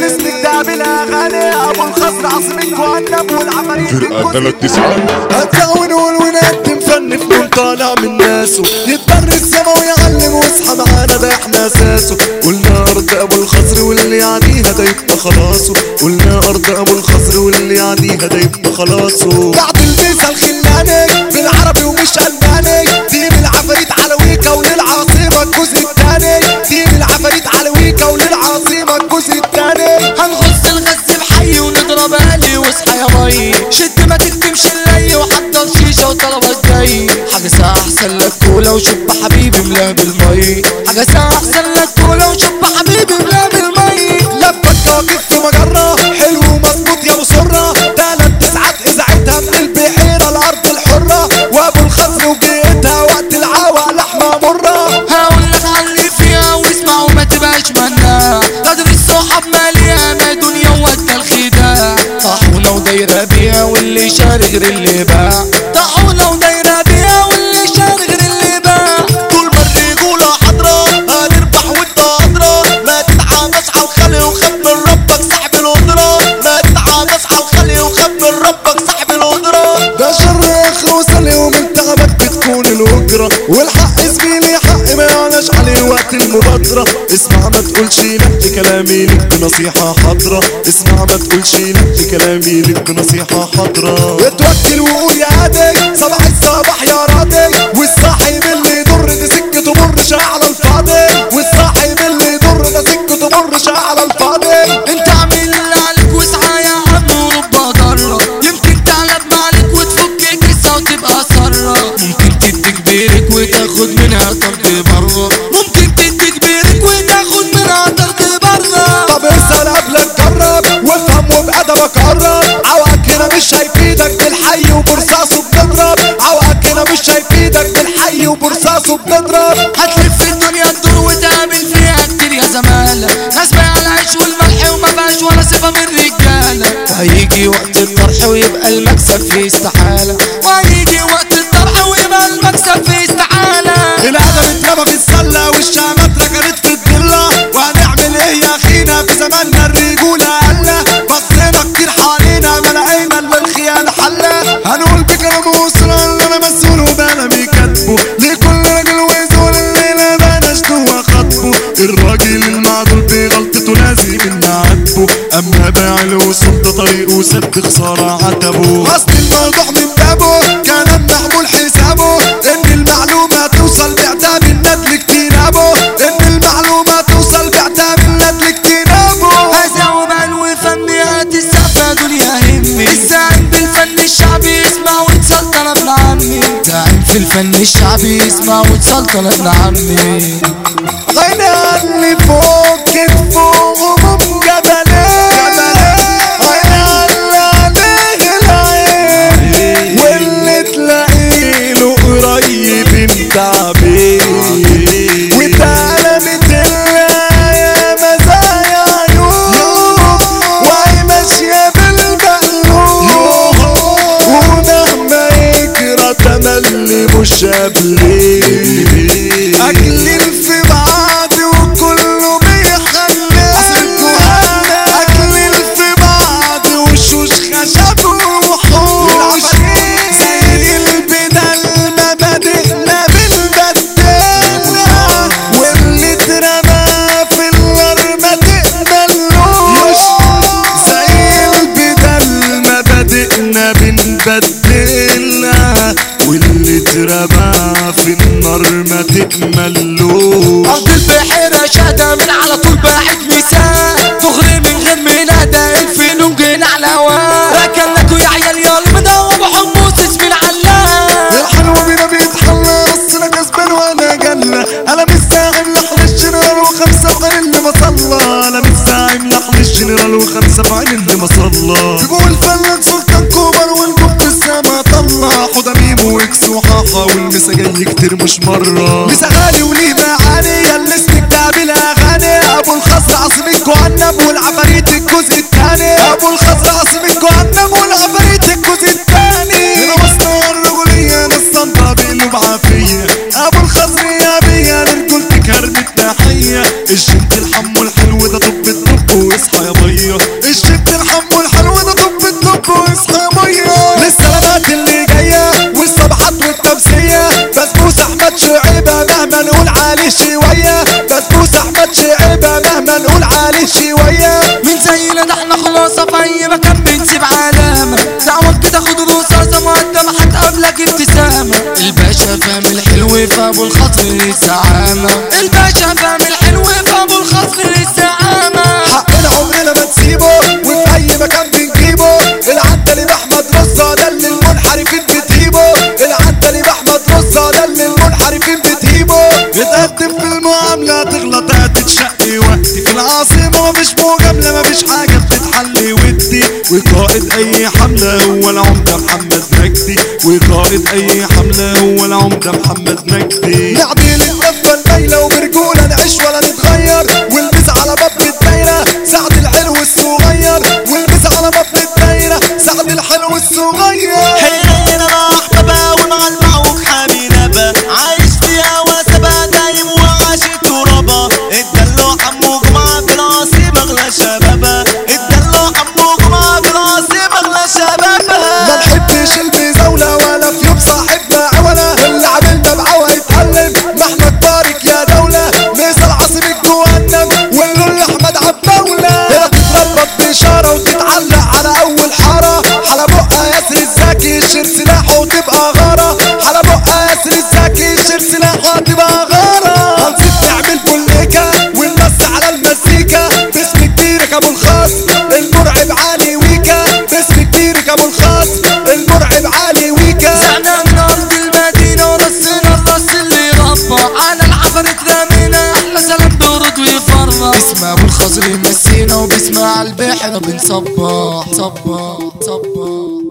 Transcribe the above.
اللي استجدع بالاغاني ابو الخصر عاصم الجهنم والعفاريت فرقة تلات تسعات هتسع ونقول ونقدم فن فنون طالع من ناسه يضطر السما ويعلم واصحى معانا ده احنا اساسه قلنا ارض ابو الخصر واللي يعديها ده يبقى خلاصه قلنا ارض ابو الخصر واللي يعديها ده يبقى خلاصه بعد المثل خلاني بالعربي ومش الماني تيم العفاريت على ويكا وللعاصمه الجزء الثاني تيم العفاريت على ويكا وللعاصمه الجزء الثاني هنغص الغز بحي ونضرب اهلي واصحى يا مي شد ما تكتمش اللي وحضر شيشه وطلبك جاي حاجه ساعه احسن لك كولا وشب حبيبي ملاه بالمي حاجه ساعه احسن لك كولا وشب حبيبي ملاه بالمي لفت كواكب في مجرة حلو ومظبوط يا ابو سرة تلات تسعات اذاعتها من البحيرة الارض الحرة وابو الخصر وجيتها وقت العوا لحمة مرة هقول لك على اللي فيها واسمع وما تبقاش مناع قدر الصحاب مالية ما دنيا ودى الخداع طاحونة ودايرة بيها واللي شاري غير اللي باع طاحونة ودايرة بيها واللي شاري غير اللي باع طول ما الرجولة حضرة هنربح وانت قادرة ما تتعامش على الخلق وخاف من ربك صاحب القدرة ما تتعامش على الخلق وخاف من ربك صاحب القدرة ده شر اخر وصل ومن تعبك بتكون الأجرة والحق زميلي حق ما يعناش عليه وقت المبادرة اسمع ما تقولش لا كلامي لك بنصيحة حاضرة اسمع ما تقولش لا كلامي لك بنصيحة حاضرة اتوكل وقول يا هادي صباح الصباح يا راضي والصاحب اللي يضر دي سكته مرش على الفاضي والصاحب اللي يضر ده سكته مرش على الفاضي انت اعمل اللي عليك واسعى يا عم ورب ضرة يمكن تعلب معلك وتفك كسة وتبقى سرة ممكن تدي كبيرك وتاخد منها طرد بره ممكن تدي كبيرك وتاخد منها طرد بره طب اسأل قبلك جرب وافهم وبأدبك قرب عوقك هنا مش هيفيدك بالحي وبرصاصه بتضرب عوقك هنا مش هيفيدك بالحي وبرصاصه بتضرب هتلف الدنيا تدور وتقابل فيها كتير يا زمالة ناس بايعة العيش والملح وما فيهاش ولا صفة من رجالة وهيجي وقت الطرح ويبقى المكسب فيه استحالة وهيجي وقت الطرح ويبقى المكسب فيه استحالة الادب اترمى في السله والشامات ركنت في الضله وهنعمل ايه يا اخينا في زماننا الرجوله قله بصينا كتير حوالينا ما لقينا الا الخيانه حله هنقول بكلام وصرا اللي انا مسؤول وبلمي كاتبه لكل راجل ويزول الليله بلاش جوا خطبه الراجل المعدول بغلطته لازم نعاتبه اما باع وصل ده طريقه سد خساره عتبه اصل الموضوع من بابه كلام معمول حسابه ان المعلومه توصل باعتاب الندل اجتنابه ان المعلومه توصل باعتاب الندل اجتنابه هزعوا بقلو فنيات السقفة دول يهمني الزعيم بالفن الشعبي اسمع وتسلطن ابن عمي زعيم في الفن الشعبي اسمع وتسلطن ابن عمي غنى اللي فوق كتفه هموم جبلين غنى اللي عليه العين واللي تلاقيه له قريب انت عبيد واتعلمت الآية مزايا عيوب وهي ماشية بالمقلوب ومهما يجرى تملي مش قبليه أكلين في بعض وكله بيخلي أكلين في بعض وشوش خشب ووحوش زي البدل مبادئنا بنبدلها واللي اترمى في النار ما تقبلوش زي البدل مبادئنا بنبدلها واللي اترمى في النار ما تقبلوش أرض البحيرة شهدة من على طول باعت مساء تغري من غير منادى الفنون جينا على هوا ركنكوا يا عيال يا المدوب حمص اسمي العلاء الحلو بينا بيتحلى بس انا كسبان وانا جنة انا مش زاعم لحن الجنرال وخمسة في عين اللي ما صلى انا مش زاعم لحن الجنرال وخمسة في عين اللي ما صلى بيقول فنان سلطان كوبر والبوب في السما طلع حوضة ميمو واكس وحاحة والمسا جاي كتير مش مرة مسا غالي وليه معاني يا اللي استجدع بالاغاني ابو الخصر عاصم الجهنم والعفاريت الجزء الثاني ابو الخصر عاصم الجهنم والعفاريت الجزء الثاني هنا مصنع الرجولية نصنطة بقلوب عافية ابو الخصر يا بيا لرجولتك هرمت ناحية الجنت الحمو الحلو ده طب الطب واصحى يا بيا بسبوس احمد شعيبه مهما نقول عليه شويه من زينا ده احنا خلاصة في اي مكان بنسيب علامة دعوة كده خد رصاصة مقدمة هتقابلك ابتسامة الباشا فاهم الحلو في ابو الخطر الزعامة الباشا فاهم الحلو في ابو الخطر الزعامة حقنا عمرنا ما نسيبه وفي اي مكان بنجيبه العندلي باحمد رصه ده اللي المنحرفين بتهيبه العندلي باحمد رصه ده اللي المنحرفين بتهيبه اتقدم في المعاملة تغلط هتتشقي وقتي في العاصمة مفيش مجاملة مفيش حاجة بتتحل ودي وقائد أي حملة هو العمدة محمد مجدي وقائد أي حملة هو العمدة محمد مجدي نعديل الدفة المايلة وبرجولة نعيش ولا نتغير والبس على بطن الدايرة سعد الحلو الصغير والبس على بطن الدايرة سعد الحلو الصغير حينا احبابا ونغلعوك حبيبة عايش فيها وسبا دايم وعاشت ترابا الدلو حمو جمعة في العاصمة اغلى شبابا الدلو حمو جمعة في العاصمة اغلى ما شبابا نحبش المزاولة ولا في يوم صاحبنا عولة اللي عملنا بعوى يتعلم ما احنا كبارك يا دولة مثل عاصمة جهنم ونقول احمد عبدولة هنا تتربط بإشارة وتتعلق على أول حارة على بقها ياسر الزكي يشير سلاحه وتبقى غارة على بقها ياسر الزكي يشير سلاحه وتبقى غارة هنسيب نعمل بوليكا ونمس على المزيكا باسم كبيرك ابو الخاص المرعب علي ويكا باسم كبيرك ابو الخاص المرعب علي ويكا زعنا من ارض المدينة ورصنا الراس اللي ربى على العفرة رمينا احلى سلام بيرد ويفرح اسم ابو الخضر يمسينا وباسم على البحر بنصبح صبح صبح